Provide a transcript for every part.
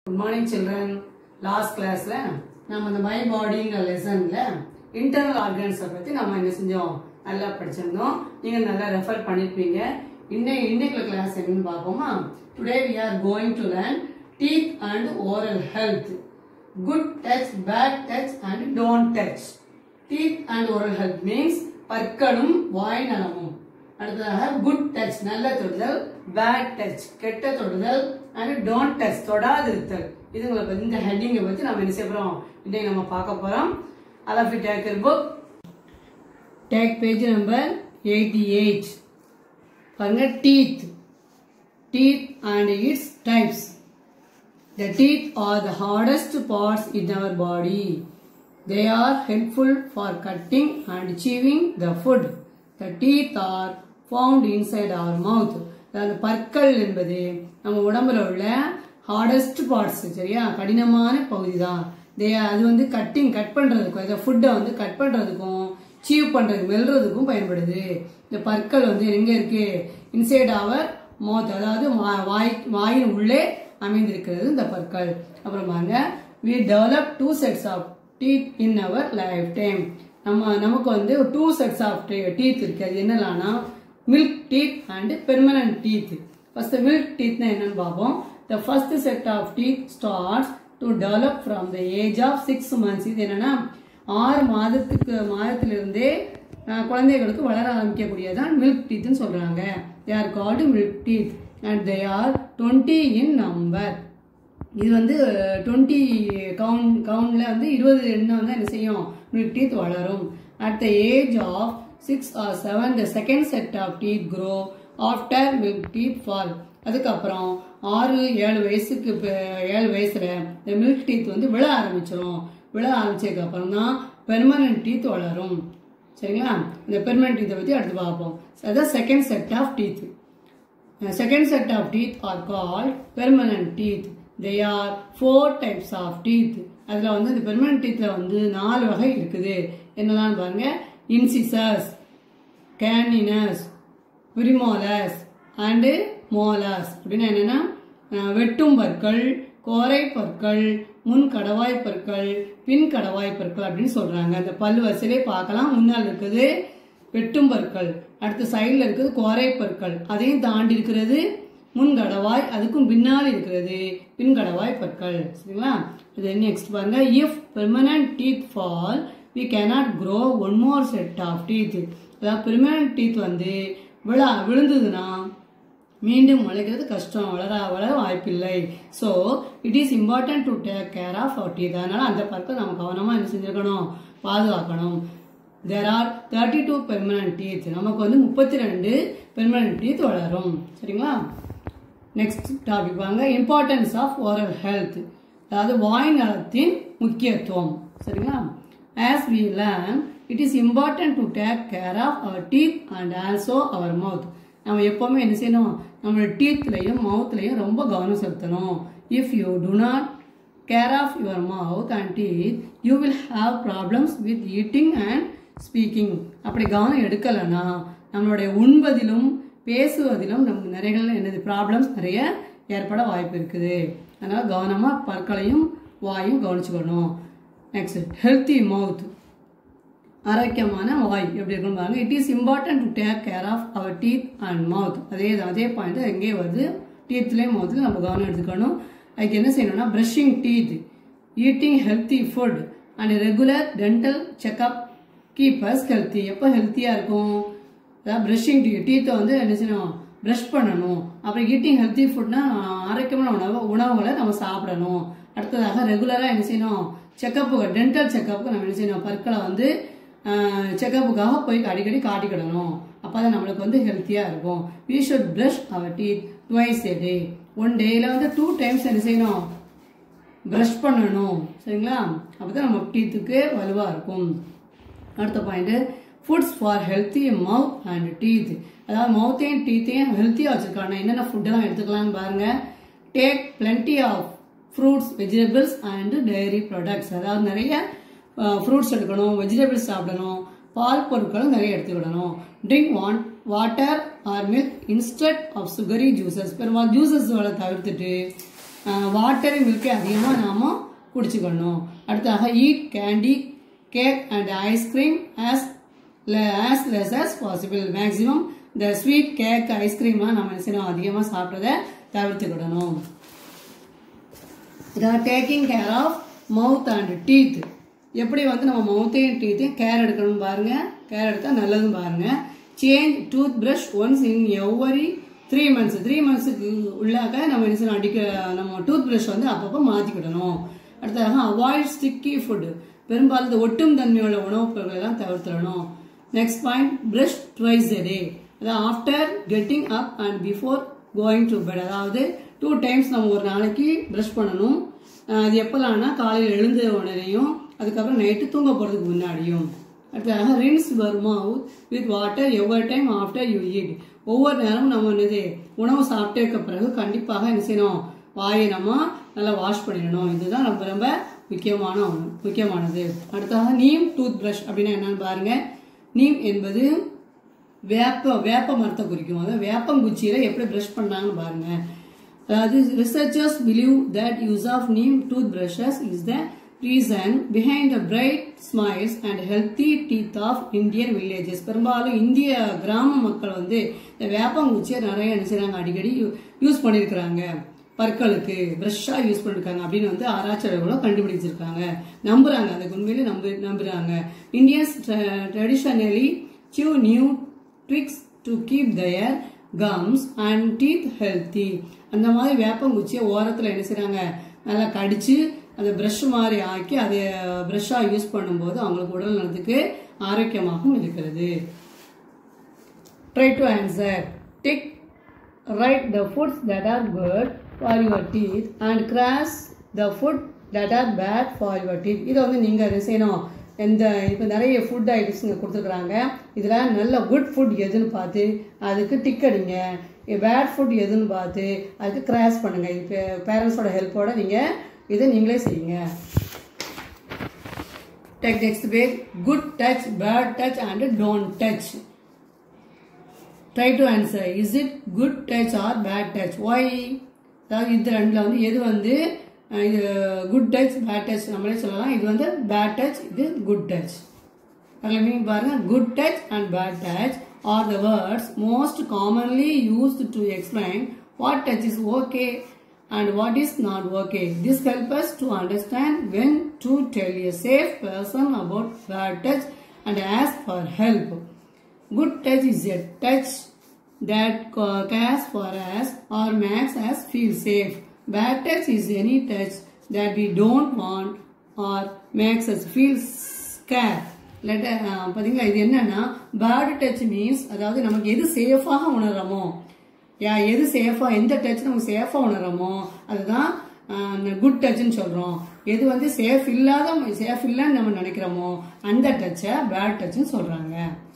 Good morning children last கிளாஸ்ல நம்ம இந்த மை பாடிங்கிற லெசன்ல இன்டர்னல் ஆர்கன்ஸை பத்தி நம்ம என்ன செஞ்சோம் நல்லா படிச்சிருந்தோம் நீங்க நல்லா ரெஃபர் பண்ணிருப்பீங்க இன்னைக்கு இன்னைக்கு கிளாஸ் என்னன்னு பார்ப்போமா today we are going to learn teeth and oral health good touch bad touch and don't touch teeth and oral health means பற்களும் வாய் நலமும் அடுத்ததாக குட் டச் நல்ல தொடுதல் பேட் டச் கெட்ட தொடுதல் அண்ட் டோன்ட் டச் தொடாது இருத்தல் இதுங்களை பத்தி இந்த ஹெட்டிங்கை பத்தி நம்ம என்ன செய்ய போறோம் இன்னைக்கு நம்ம பார்க்க போறோம் அலஃப் டேக்கர் book take page number eighty eight பாருங்க teeth teeth and its types The teeth are the hardest parts in our body. They are helpful for cutting and chewing the food. The teeth are found inside our mouth. அந்த பற்கள் என்பது நம்ம உடம்புல உள்ள hardest parts சரியா கடினமான பகுதி தான் தே அது வந்து கட்டிங் கட் பண்றதுக்கும் இந்த ஃபுட்டை வந்து கட் பண்றதுக்கும் சீவ் பண்றதுக்கு மெல்றதுக்கும் பயன்படுது இந்த பற்கள் வந்து எங்க இருக்கு இன்சைட் அவர் மவுத் அதாவது வா- வாய் வாயின் உள்ளே அமைந்திருக்கிறது இந்த பற்கள் அப்புறம் பாருங்க we develop two sets of teeth in our lifetime நம்ம நமக்கு வந்து டூ செட்ஸ் ஆஃப் டீத் இருக்கு அது என்னலாம்னா milk teeth and permanent teeth first milk டீத்னா என்னன்னு பார்ப்போம் the first set of teeth starts to develop from the age of six months இது என்னன்னா ஆறு மாதத்துக்கு மாதத்திலிருந்தே அஹ், குழந்தைகளுக்கு வளர ஆரம்பிக்கக்கூடியதான் மில்க் டீத்னு சொல்றாங்க they are called milk teeth and they are twenty in number இது வந்து டுவெண்ட்டி கவுண்ட் கவுண்ட்ல வந்து இருபது எண்ணம் வந்து என்ன செய்யும் மில்க் டீத் வளரும் at the age of six or seven the second set of teeth grow after milk teeth fall அதுக்கப்புறம் ஆறு ஏழு வயசுக்கு ப- ஏழு வயசுல இந்த மில்க் டீத் வந்து விழ ஆரம்பிச்சிரும் விழ ஆரம்பிச்சதுக்கு அப்புறம் தான் பெர்மனன்ட் டீத் வளரும் சரிங்களா இந்த பெர்மனன்ட் டீத்தை பத்தி அடுத்து பார்ப்போம் அதான் second set of teeth The second set of teeth are called permanent teeth. They are four types of teeth. அதில் வந்து இந்த பெர்மனன்ட் டீத்தில் வந்து நாலு வகை இருக்குது என்னெல்லாம் பாருங்க இன்சிசஸ் கேனினஸ் பிரிமோலஸ் அண்டு மோலஸ் அப்படின்னா என்னன்னா அஹ், வெட்டும் பற்கள் கோரை பற்கள் முன் கடவாய் பற்கள் பின் கடவாய் பற்கள் அப்படின்னு சொல்றாங்க அந்த பல் வரிசையிலே பார்க்கலாம் முன்னால் இருக்குது வெட்டும் பற்கள் அடுத்த சைடில் இருக்குது கோரை பற்கள் அதையும் தாண்டி இருக்கிறது முன் கடவாய் அதுக்கும் பின்னால் இருக்கிறது பின் கடவாய் பற்கள் சரிங்களா இது நெக்ஸ்ட் பாருங்க if permanent teeth fall we cannot grow one more set of teeth அதாவது பெர்மனன்ட் டீத் வந்து விழா விழுந்ததுன்னா மீண்டும் முளைக்கிறது கஷ்டம் வளர வளர வாய்ப்பில்லை so it is important to take care of our teeth அதனால அந்த பற்கள் நம்ம கவனமாக என்ன செஞ்சிருக்கணும் பாதுகாக்கணும் there are thirty two permanent teeth நமக்கு வந்து முப்பத்தி ரெண்டு பெர்மனன்ட் டீத் வளரும் சரிங்களா நெக்ஸ்ட் டாபிக் வாங்க இம்பார்ட்டன்ஸ் ஆஃப் ஓரல் ஹெல்த் அதாவது வாய் நலத்தின் முக்கியத்துவம் சரிங்களா as we learn it is important to take care of our teeth and also our mouth நம்ம எப்பவுமே என்ன செய்யணும் நம்மளோட டீத்லையும் மவுத்லையும் ரொம்ப கவனம் செலுத்தணும் if you do not care of your mouth and teeth you will have problems with eating and speaking அப்படி கவனம் எடுக்கலைன்னா நம்மளுடைய உண்பதிலும் பேசுவதிலும் நமக்கு நிறைய என்னது ப்ராப்ளம்ஸ் நிறைய ஏற்பட வாய்ப்பு இருக்குது அதனால கவனமாக பற்களையும் வாயும் கவனிச்சுக்கணும் நெக்ஸ்ட் ஹெல்த்தி மவுத் ஆரோக்கியமான வாய் எப்படி இருக்குன்னு பாருங்க it is important to take care of our teeth and mouth அதே தான் அதே பாயிண்ட் எங்கே வருது டீத்லேயும் மவுத்லையும் நம்ம கவனம் எடுத்துக்கணும் அதுக்கு என்ன செய்யணும்னா brushing teeth eating healthy food and regular dental checkup keepers healthy எப்போ ஹெல்த்தியாக இருக்கும் அதாவது ப்ரஷிங் டீ டீத்தை வந்து என்ன செய்யணும் ப்ரஷ் பண்ணணும் அப்புறம் ஈட்டிங் ஹெல்த்தி ஃபுட்னா ஆரோக்கியமான உணவு உணவுகளை நம்ம சாப்பிடணும் அடுத்ததாக ரெகுலராக என்ன செய்யணும் செக்கப்புக்கு டென்டல் செக்கப்புக்கு நம்ம என்ன செய்யணும் பற்களை வந்து செக்கப்புக்காக போய் அடிக்கடி காட்டிக்கிடணும் அப்போ தான் நம்மளுக்கு வந்து ஹெல்த்தியாக இருக்கும் we should brush our teeth twice a day one டேயில் வந்து டூ டைம்ஸ் என்ன செய்யணும் ப்ரஷ் பண்ணணும் சரிங்களா அப்போ தான் நம்ம டீத்துக்கு வலுவாக இருக்கும் அடுத்த point foods for healthy mouth and teeth அதாவது மவுத்தையும் டீத்தையும் ஹெல்த்தியாக வச்சுருக்காங்க என்னென்ன ஃபுட்டெல்லாம் எடுத்துக்கலாம்னு பாருங்க take plenty of fruits vegetables and dairy products அதாவது நிறைய ஃப்ரூட்ஸ் எடுக்கணும் வெஜிடபிள்ஸ் சாப்பிடணும் பால் பொருட்களும் நிறைய எடுத்துக்கிடணும் drink one water or milk instead of sugary juices பெரும்பாலும் ஜூசஸ் தவிர்த்துட்டு வாட்டர் மில்கை அதிகமாக நாம குடிச்சுக்கணும் அடுத்தாக eat candy cake and ice cream as as less as possible maximum இந்த ஸ்வீட் கேக் ஐஸ்கிரீம்லாம் நம்ம என்ன செய்யணும் அதிகமாக சாப்பிட்றத தவிர்த்துக்கிடணும் இதான் taking care of mouth and teeth எப்படி வந்து நம்ம மவுத்தையும் டீத்தையும் கேர் எடுக்கணும் பாருங்க கேர் எடுத்தால் நல்லதும் பாருங்க change tooth brush once in every three months three மந்த்ஸுக்கு உள்ளாக்க நம்ம என்ன செய்யணும் அடிக்க நம்ம டூத் பிரஷ் வந்து அப்பப்போ மாற்றிக்கிடணும் அடுத்ததாக அவாய்ட் ஸ்டிக்கி ஃபுட் பெரும்பாலும் இந்த ஒட்டும் தன்மையுள்ள உணவுப் பொருட்களை எல்லாம் தவிர்த்திடணும் next point brush twice a day அதாவது after getting up and before going to bed அதாவது டூ டைம்ஸ் நம்ம ஒரு நாளைக்கு ப்ரஷ் பண்ணணும் அஹ் அது எப்போலாம்னா காலையில் எழுந்த உடனேயும் அதுக்கப்புறம் நைட்டு தூங்க போகிறதுக்கு முன்னாடியும் அடுத்ததாக rinse your mouth with water every time after you eat ஒவ்வொரு நேரமும் நம்ம என்னது உணவு சாப்பிட்டதுக்கு பிறகு கண்டிப்பாக என்ன செய்யணும் வாயை நம்ம நல்லா வாஷ் பண்ணிடணும் இதுதான் ரொம்ப ரொம்ப முக்கியமான ஒன்று முக்கியமானது அடுத்ததாக நீம் டூத் பிரஷ் அப்படின்னா என்னன்னு பாருங்க நீம் என்பது வேப்ப வேப்ப மரத்தை குறிக்கும் அதாவது வேப்பங்குச்சியில எப்படி பிரஷ் பண்ணாங்கன்னு பாருங்க அதாவது researchers believe that use of neem tooth brushes is the reason behind the bright smiles and healthy teeth of Indian villages பெரும்பாலும் இந்திய கிராம மக்கள் வந்து இந்த வேப்பங்குச்சியை நிறைய என்ன செய்றாங்க அடிக்கடி யூஸ் பண்ணியிருக்கிறாங்க பற்களுக்கு ப்ரஷ்ஷாக யூஸ் பண்ணிருக்காங்க அப்படின்னு வந்து ஆராய்ச்சியாளர்களும் கண்டுபிடிச்சிருக்காங்க நம்புறாங்க அந்த உண்மையிலே நம்பு நம்புறாங்க Indians traditionally chew neem twigs to keep their gums and teeth healthy அந்த மாதிரி வேப்பங்குச்சியை ஓரத்தில் என்ன செய்றாங்க நல்லா கடிச்சு அதை ப்ரஷ் மாதிரி ஆக்கி அதை ப்ரஷ்ஷாக யூஸ் பண்ணும்போது அவங்களுக்கு உடல் நலத்துக்கு ஆரோக்கியமாகவும் இருக்கிறது Try to answer. Tick. Write the foods that are good for your teeth and cross the food that are bad for your teeth. இதை வந்து நீங்கள் என்ன செய்யணும் இந்த இப்போ நிறைய ஃபுட் ஐட்டம்ஸ் இங்கே கொடுத்துருக்குறாங்க இதில் நல்ல குட் ஃபுட் எதுன்னு பார்த்து அதுக்கு டிக் அடிங்க பேட் ஃபுட் எதுன்னு பார்த்து அதுக்கு கிராஸ் பண்ணுங்கள் இப்போ பேரண்ட்ஸோட ஹெல்ப்போட நீங்கள் இதை நீங்களே செய்யுங்க Take next page. Good touch, bad touch and don't touch. Try to answer is it good touch or bad touch why அதாவது இந்த ரெண்டில் வந்து எது வந்து அஹ், இது குட் டச் பேட் டச் நம்மளே சொல்லலாம் இது வந்து பேட் டச் இது குட் டச் அதில் மீனிங் பாருங்க good touch and bad touch are the words most commonly used to explain what touch is okay and what is not okay this help us to understand when to tell a safe person about bad touch and ask for help. Good touch is a touch that ca- cares for us or makes us feel safe. Bad touch is any touch that we don't want or makes us feel scared. Letter பார்த்தீங்களா இது என்னன்னா bad touch means அதாவது நமக்கு எது சேஃபாக உணர்றோமோ யா எது சேஃபா எந்த டச் நமக்கு சேஃபா உணர்றோமோ அதுதான் குட் டச்னு சொல்றோம் எது வந்து சேஃப் இல்லாத சேஃப் இல்லைன்னு நம்ம நினைக்கிறோமோ அந்த டச்சை பேட் டச்னு சொல்றாங்க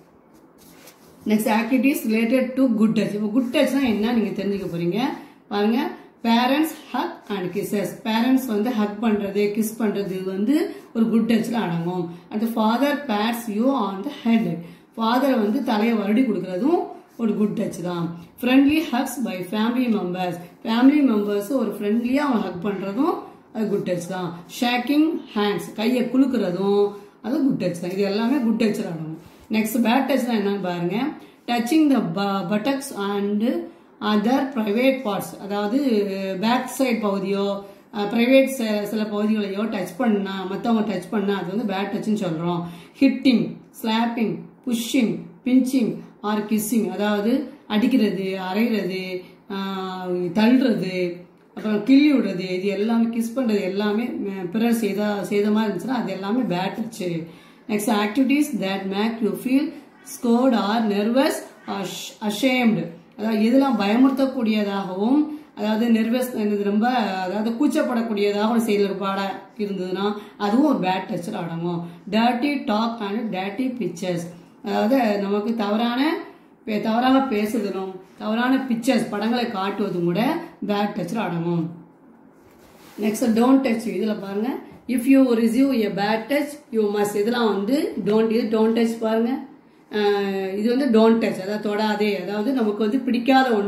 next activities related to good touch இப்போ குட் டச்னா என்ன நீங்க தெரிஞ்சுக்க போறீங்க பாருங்க parents hug and kisses parents வந்து ஹக் பண்றது கிஸ் பண்றது இது வந்து ஒரு குட் டச்ல அடங்கும் அந்த father pats you on the head father வந்து தலையை வருடி கொடுக்கறதும் ஒரு குட் டச் தான் friendly hugs by family members family members ஒரு ஃப்ரெண்ட்லியா அவன் ஹக் பண்றதும் அது குட் டச் தான் ஷேக்கிங் ஹேண்ட்ஸ் கையை குலுக்குறதும் அது குட் டச் தான் இது எல்லாமே குட் டச்ல அடங்கும் நெக்ஸ்ட் பேட் டச்னா என்னன்னு பாருங்க touching the buttocks and other private parts அதாவது பேக் சைடு பகுதியோ ப்ரைவேட் சில பகுதிகளையோ டச் பண்ணா மற்றவங்க டச் பண்ணா அது வந்து பேட் டச்னு சொல்றோம் hitting slapping pushing pinching or kissing அதாவது அடிக்கிறது அரைகிறது ஆஹ், தள்ளுறது அப்புறம் கிள்ளி விடுறது இது எல்லாமே கிஸ் பண்றது எல்லாமே அஹ், பிறர் செய்த செய்த மாதிரி இருந்துச்சுன்னா அது எல்லாமே bad touch next activities that make you feel scared or nervous or ashamed அதாவது எதெல்லாம் பயமுறுத்தக்கூடியதாகவும் அதாவது நெர்வஸ் ரொம்ப அதாவது கூச்சப்படக்கூடியதாகவும் செய்கிற பாட இருந்ததுன்னா அதுவும் ஒரு பேட் டச்சில் அடங்கும் dirty talk and dirty pictures அதாவது நமக்கு தவறான பே- தவறாக பேசுதலும் தவறான பிக்சர்ஸ் படங்களை காட்டுவதும் கூட பேட் டச்சில் அடங்கும் நெக்ஸ்ட் டோன்ட் டச் இதில் பாருங்க if you receive a bad touch you must இதெல்லாம் வந்து டோன்ட் இது டோன்ட் டச் பாருங்க அஹ் இது வந்து டோன்ட் டச் அதாவது தொடாதே அதாவது நமக்கு வந்து பிடிக்காத ஒன்று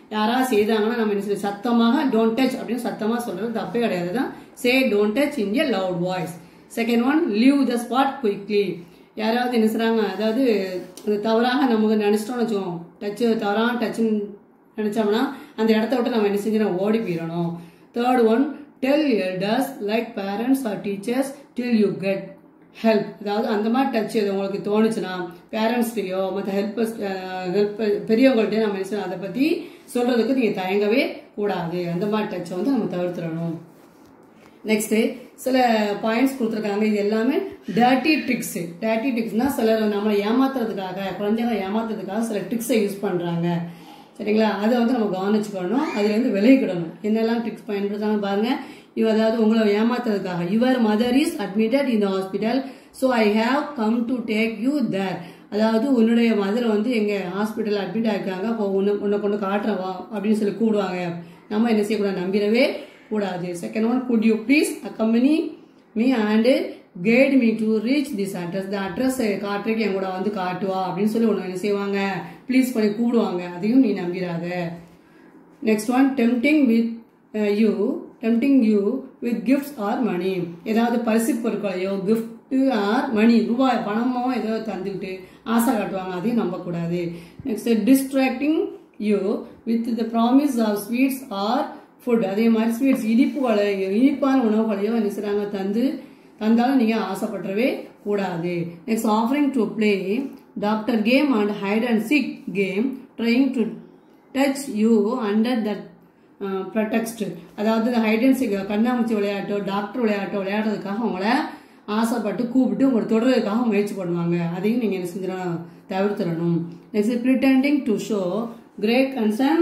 யாராவது செய்தாங்கன்னா நம்ம என்ன செய்யணும் சத்தமாக டோன்ட் டச் அப்படின்னு சத்தமாக சொல்றது தப்பே கிடையாது தான் say don't touch in a loud voice second one leave the spot quickly யாராவது என்ன செய்றாங்க அதாவது அது தவறாக நமக்கு நினைச்சிட்டோம்னு வச்சுக்கோம் டச்சு தவறான டச்சுன்னு நினைச்சோம்னா அந்த இடத்த விட்டு நம்ம என்ன செஞ்சோம் ஓடி போயிடணும் third one tell elders like parents or teachers till you get help அதாவது அந்த மாதிரி டச் எது உங்களுக்கு தோணுச்சுன்னா பேரண்ட்ஸ்டையோ மற்ற ஹெல்பர்ஸ் ஹெல்ப் பெரியவங்கள்ட்ட நம்ம என்ன செய்யணும் அதை பற்றி சொல்றதுக்கு நீங்கள் தயங்கவே கூடாது அந்த மாதிரி டச்சை வந்து நம்ம தவிர்த்துடணும் நெக்ஸ்ட் சில பாயிண்ட்ஸ் கொடுத்துருக்காங்க இது எல்லாமே டேட்டி ட்ரிக்ஸ் டேட்டி ட்ரிக்ஸ்னா சிலர் நம்மளை ஏமாத்துறதுக்காக குழந்தைங்களை ஏமாத்துறதுக்காக சில ட்ரிக்ஸை யூஸ் பண்றாங்க சரிங்களா அதை வந்து நம்ம கவனிச்சுக்கணும் அதுல இருந்து விலகிக்கிடணும் என்னெல்லாம் ட்ரிக்ஸ் பயன்படுத்தாங்க பாருங்க இவ அதாவது உங்களை ஏமாத்துறதுக்காக your mother is admitted in hospital so I have come to take you there அதாவது உன்னுடைய மதர் வந்து எங்க ஹாஸ்பிட்டல் அட்மிட் ஆயிருக்காங்க அப்போ உன்னை உன்னை கொண்டு காட்டுறவா அப்படின்னு சொல்லி கூடுவாங்க நம்ம என்ன செய்யக்கூடாது நம்பிடவே கூடாது second one could you please accompany me and guide me to reach this address இந்த அட்ரஸ் காட்டுறதுக்கு என் கூட வந்து காட்டுவா அப்படின்னு சொல்லி ஒன்று என்ன செய்வாங்க ப்ளீஸ் பண்ணி கூடுவாங்க அதையும் நீ நம்பிடாத next one tempting with you tempting you with gifts or money ஏதாவது பரிசு பொருட்களையோ gift ஆர் மணி ரூபாய் பணமோ ஏதோ தந்துக்கிட்டு ஆசை காட்டுவாங்க அதையும் நம்பக்கூடாது next distracting you with the promise of sweets or food அதே மாதிரி ஸ்வீட்ஸ் இனிப்புகளையோ இனிப்பான உணவுகளையோ என்ன செய்றாங்க தந்து தந்தாலும் நீங்கள் ஆசைப்பட்டுறவே கூடாது next offering to play doctor game and hide and seek game trying to touch you under that pretext அதாவது ஹைட் அண்ட் சிக் கண்ணாமூச்சி விளையாட்டோ டாக்டர் விளையாட்டோ விளையாடுறதுக்காக அவங்கள ஆசைப்பட்டு கூப்பிட்டு உங்களை தொடர்றதுக்காக முயற்சி பண்ணுவாங்க அதையும் நீங்கள் என்ன செஞ்சிடணும் தவிர்த்திடணும் next pretending to show great concern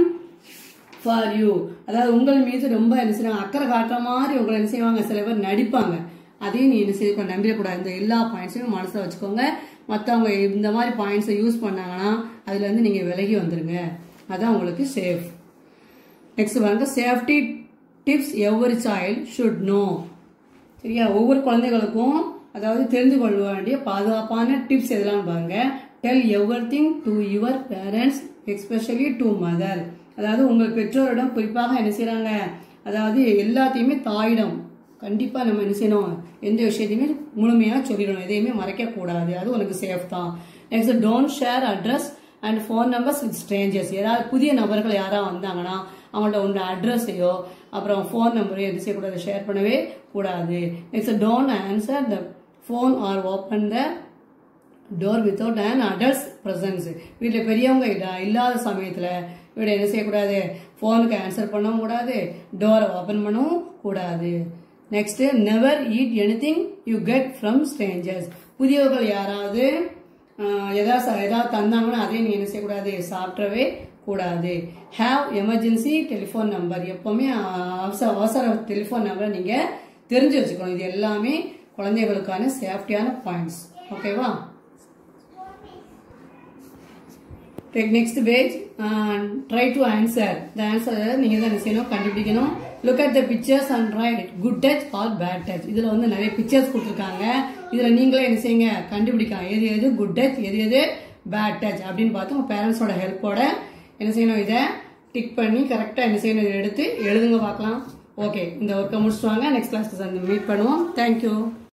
for you அதாவது உங்கள் மீது ரொம்ப என்ன செய்வாங்க அக்கறை காட்டுற மாதிரி உங்களை என்ன செய்வாங்க சில பேர் நடிப்பாங்க அதையும் நீ என்ன செய்ய நம்பிடக்கூடாது இந்த எல்லா பாயிண்ட்ஸையும் மனசில் வச்சுக்கோங்க மற்றவங்க இந்த மாதிரி பாயிண்ட்ஸை யூஸ் பண்ணாங்கன்னா அதுலேருந்து நீங்கள் விலகி வந்துருங்க அதான் உங்களுக்கு சேஃப் நெக்ஸ்ட் பாருங்க safety tips every child should know சரியா ஒவ்வொரு குழந்தைகளுக்கும் அதாவது தெரிந்து கொள்ள வேண்டிய பாதுகாப்பான டிப்ஸ் எதெல்லாம் பாருங்க tell everything to your parents especially to mother அதாவது உங்கள் பெற்றோரிடம் குறிப்பாக என்ன செய்றாங்க அதாவது எல்லாத்தையுமே தாயிடம் கண்டிப்பா நம்ம என்ன செய்யணும் எந்த விஷயத்தையுமே முழுமையாக சொல்லிடணும் எதையுமே மறைக்கக்கூடாது அது உனக்கு சேஃப் தான் next don't share address and phone numbers with strangers ஏதாவது புதிய நபர்கள் யாராவது வந்தாங்கன்னா அவங்கள்ட்ட உன்னோட அட்ரஸையோ அப்புறம் ஃபோன் நம்பரையோ எது செய்யக்கூடாது ஷேர் பண்ணவே கூடாது next don't answer the phone or open the door without an adult's presence வீட்டில் பெரியவங்க இல்ல- இல்லாத சமயத்தில் வீடு என்ன செய்யக்கூடாது ஃபோனுக்கு ஆன்சர் பண்ணவும் கூடாது டோரை ஓப்பன் பண்ணவும் கூடாது next never eat anything you get from strangers புதியவர்கள் யாராவது ஆஹ், ஏதாவது ச- ஏதாவது தந்தாங்கன்னா அதையும் நீ என்ன செய்யக்கூடாது சாப்பிடவே கூடாது ஹேவ் எமர்ஜென்சி டெலிஃபோன் நம்பர் எப்பவுமே ஆஹ், அவசர அவசர டெலிஃபோன் நம்பரை நீங்கள் தெரிஞ்சு வச்சுக்கணும் இது எல்லாமே குழந்தைகளுக்கான சேஃப்டியான பாயிண்ட்ஸ் ஓகேவா Take next page and try to answer. The answer நீங்க தான் என்ன செய்யணும் கண்டுபிடிக்கணும் look at the pictures and write good touch or bad touch இதுல வந்து நிறைய pictures கொடுத்துருக்காங்க இதுல நீங்களே என்ன செய்யுங்க கண்டுபிடிக்கலாம் எது எது குட் டச் எது எது பேட் டச் அப்படின்னு பார்த்து உங்க பேரண்ட்ஸோட ஹெல்ப்போட என்ன செய்யணும் இதை டிக் பண்ணி கரெக்டாக என்ன செய்யணும் இதை எடுத்து எழுதுங்க பார்க்கலாம் ஓகே இந்த ஒர்க்கை முடிச்சுட்டு வாங்க நெக்ஸ்ட் கிளாஸ் மீட் பண்ணுவோம் தேங்க்யூ